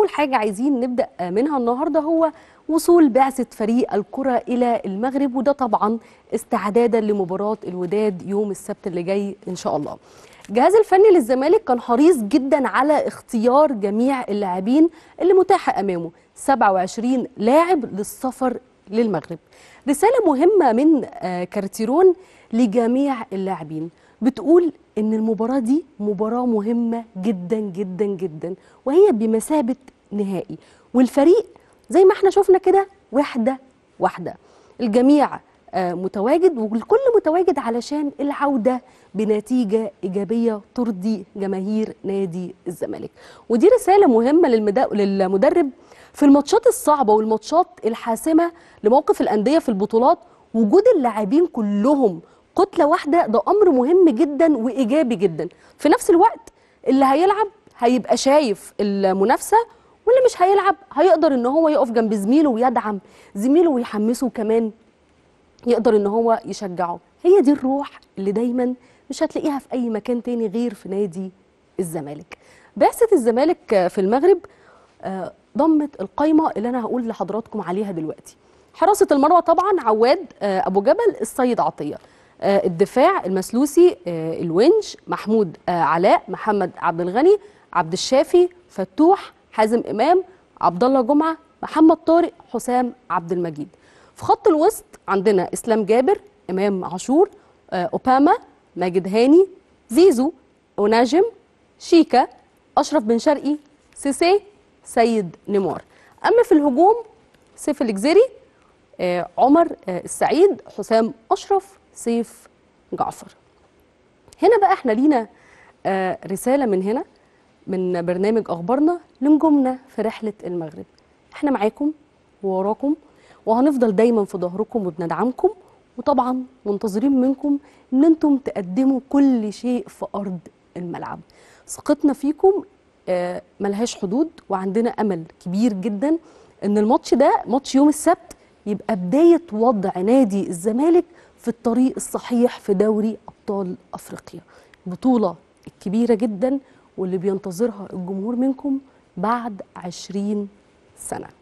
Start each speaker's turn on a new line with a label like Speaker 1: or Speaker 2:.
Speaker 1: اول حاجه عايزين نبدا منها النهارده هو وصول بعثه فريق الكره الى المغرب وده طبعا استعدادا لمباراه الوداد يوم السبت اللي جاي ان شاء الله الجهاز الفني للزمالك كان حريص جدا على اختيار جميع اللاعبين اللي متاحه امامه 27 لاعب للسفر للمغرب رساله مهمه من آه، كارتيرون لجميع اللاعبين بتقول ان المباراه دي مباراه مهمه جدا جدا جدا وهي بمثابه نهائي والفريق زي ما احنا شفنا كده وحده واحده الجميع آه، متواجد والكل متواجد علشان العوده بنتيجه ايجابيه ترضي جماهير نادي الزمالك ودي رساله مهمه للمدا- للمدرب في الماتشات الصعبه والماتشات الحاسمه لموقف الانديه في البطولات وجود اللاعبين كلهم كتله واحده ده امر مهم جدا وايجابي جدا في نفس الوقت اللي هيلعب هيبقى شايف المنافسه واللي مش هيلعب هيقدر ان هو يقف جنب زميله ويدعم زميله ويحمسه كمان يقدر ان هو يشجعه هي دي الروح اللي دايما مش هتلاقيها في اي مكان تاني غير في نادي الزمالك بعثة الزمالك في المغرب آه، ضمت القايمة اللي انا هقول لحضراتكم عليها دلوقتي حراسة المرمى طبعا عواد آه، ابو جبل السيد عطية آه، الدفاع المسلوسي آه، الونش محمود آه، علاء محمد عبد الغني عبد الشافي فتوح حازم امام عبد الله جمعه محمد طارق حسام عبد المجيد في خط الوسط عندنا اسلام جابر امام عاشور آه، اوباما ماجد هاني زيزو وناجم شيكا اشرف بن شرقي سيسي سيد نيمار اما في الهجوم سيف الجزيري آه، عمر آه، السعيد حسام اشرف سيف جعفر هنا بقى احنا لينا آه، رساله من هنا من برنامج اخبارنا لنجومنا في رحله المغرب احنا معاكم ووراكم وهنفضل دايما في ظهركم وبندعمكم وطبعا منتظرين منكم ان انتم تقدموا كل شيء في ارض الملعب ثقتنا فيكم آه، ملهاش حدود وعندنا امل كبير جدا ان الماتش ده ماتش يوم السبت يبقى بدايه وضع نادي الزمالك في الطريق الصحيح في دوري ابطال افريقيا بطوله كبيره جدا واللي بينتظرها الجمهور منكم بعد 20 سنه